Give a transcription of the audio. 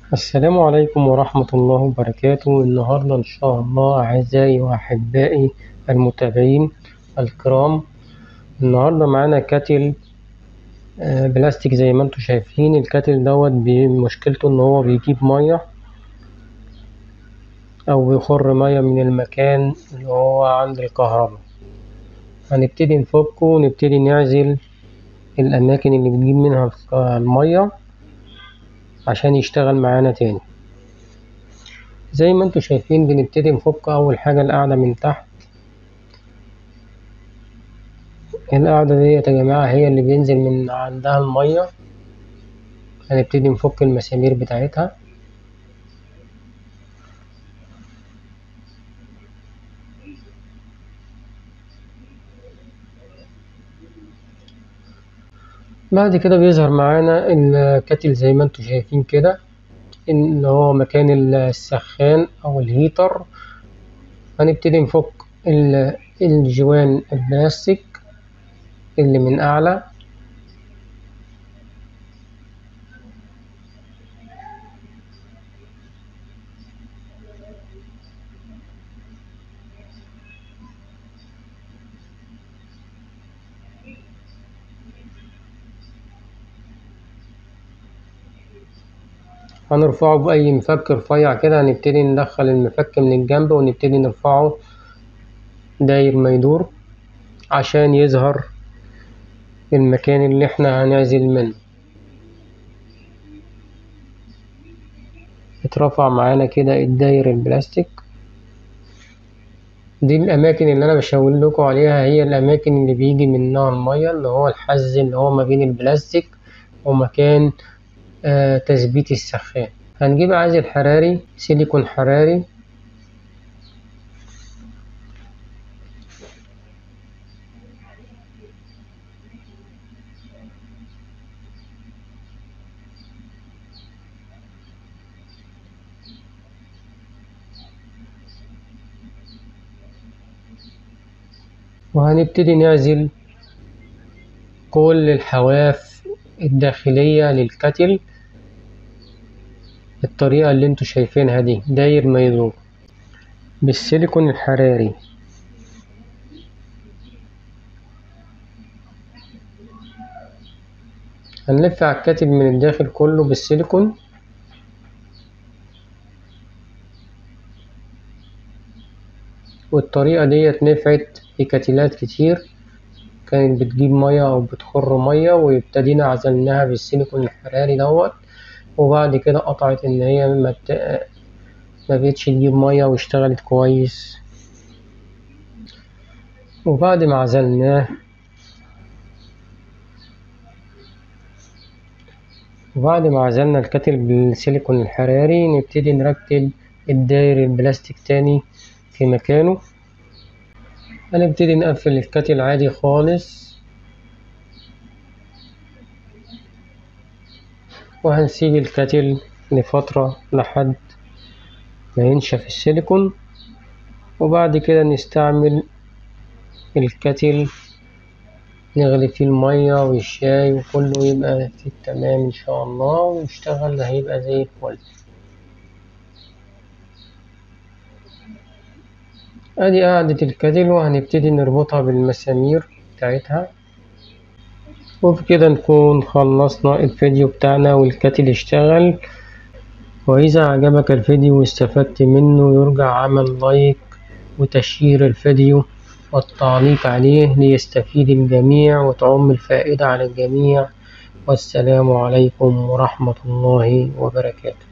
السلام عليكم ورحمة الله وبركاته النهاردة إن شاء الله أعزائي وأحبائي المتابعين الكرام النهاردة معانا كاتل بلاستيك زي ما انتوا شايفين الكاتل دوت مشكلته إن هو بيجيب مية أو بيخر مية من المكان اللي هو عند الكهربا هنبتدي نفكه ونبتدي نعزل الأماكن اللي بتجيب منها المية عشان يشتغل معانا تاني زي ما انتوا شايفين بنبتدي نفك أول حاجة القاعدة من تحت القاعدة ديت يا جماعة هي اللي بينزل من عندها المية هنبتدي نفك المسامير بتاعتها بعد كده بيظهر معانا الكاتل زي ما انتوا شايفين كده اللي هو مكان السخان أو الهيتر هنبتدي نفك الجوان البلاستيك اللي من أعلى هنرفعه بأي مفك رفيع كده هنبتدي ندخل المفك من الجنب ونبتدي نرفعه داير ما يدور عشان يظهر المكان اللي احنا هنعزل منه اترفع معانا كده الداير البلاستيك دي الأماكن اللي أنا بشاور لكم عليها هي الأماكن اللي بيجي منها المية اللي هو الحز اللي هو ما بين البلاستيك ومكان آه تثبيت السخان هنجيب عازل حراري سيليكون حراري وهنبتدي نعزل كل الحواف الداخلية للكتل بالطريقة اللي انتوا شايفينها دي داير ما يدور بالسيليكون الحراري هنلف على الكتل من الداخل كله بالسيليكون والطريقة ديت نفعت في كتلات كتير كانت بتجيب مية أو بتخر مية وابتدينا عزلناها بالسيليكون الحراري دوت وبعد كده قطعت إن هي مت... مبقتش تجيب مية واشتغلت كويس وبعد ما عزلناه وبعد ما عزلنا الكتل بالسيليكون الحراري نبتدي نركب الداير البلاستيك تاني في مكانه هنبتدي نقفل الكتل عادي خالص وهنسيب الكتل لفترة لحد ما ينشف السيليكون وبعد كده نستعمل الكتل نغلي فيه المية والشاي وكله يبقى في التمام إن شاء الله ويشتغل هيبقى زي الفل ادي قاعدة الكتل وهنبتدي نربطها بالمسامير بتاعتها وبكده نكون خلصنا الفيديو بتاعنا والكتل اشتغل وإذا عجبك الفيديو واستفدت منه يرجى عمل لايك وتشير الفيديو والتعليق عليه ليستفيد الجميع وتعم الفائدة على الجميع والسلام عليكم ورحمة الله وبركاته